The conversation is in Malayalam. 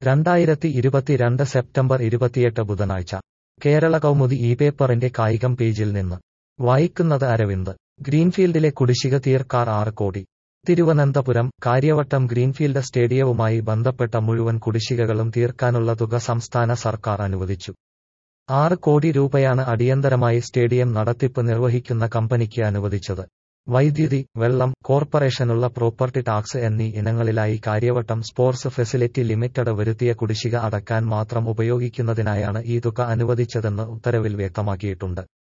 രണ്ടായിരത്തി ഇരുപത്തിരണ്ട് സെപ്റ്റംബർ ഇരുപത്തിയെട്ട് ബുധനാഴ്ച കേരള കൗമുദി ഈ പേപ്പറിന്റെ കായികം പേജിൽ നിന്ന് വായിക്കുന്നത് അരവിന്ദ് ഗ്രീൻഫീൽഡിലെ കുടിശ്ശിക തീർക്കാർ ആറ് കോടി തിരുവനന്തപുരം കാര്യവട്ടം ഗ്രീൻഫീൽഡ് സ്റ്റേഡിയവുമായി ബന്ധപ്പെട്ട മുഴുവൻ കുടിശ്ശികകളും തീർക്കാനുള്ള തുക സംസ്ഥാന സർക്കാർ അനുവദിച്ചു ആറ് കോടി രൂപയാണ് അടിയന്തരമായി സ്റ്റേഡിയം നടത്തിപ്പ് നിർവഹിക്കുന്ന കമ്പനിക്ക് അനുവദിച്ചത് വൈദ്യുതി വെള്ളം കോർപ്പറേഷനുള്ള പ്രോപ്പർട്ടി ടാക്സ് എന്നീ ഇനങ്ങളിലായി കാര്യവട്ടം സ്പോർട്സ് ഫെസിലിറ്റി ലിമിറ്റഡ് വരുത്തിയ കുടിശ്ശിക അടക്കാൻ മാത്രം ഉപയോഗിക്കുന്നതിനായാണ് ഈ തുക അനുവദിച്ചതെന്ന് ഉത്തരവിൽ വ്യക്തമാക്കിയിട്ടുണ്ട്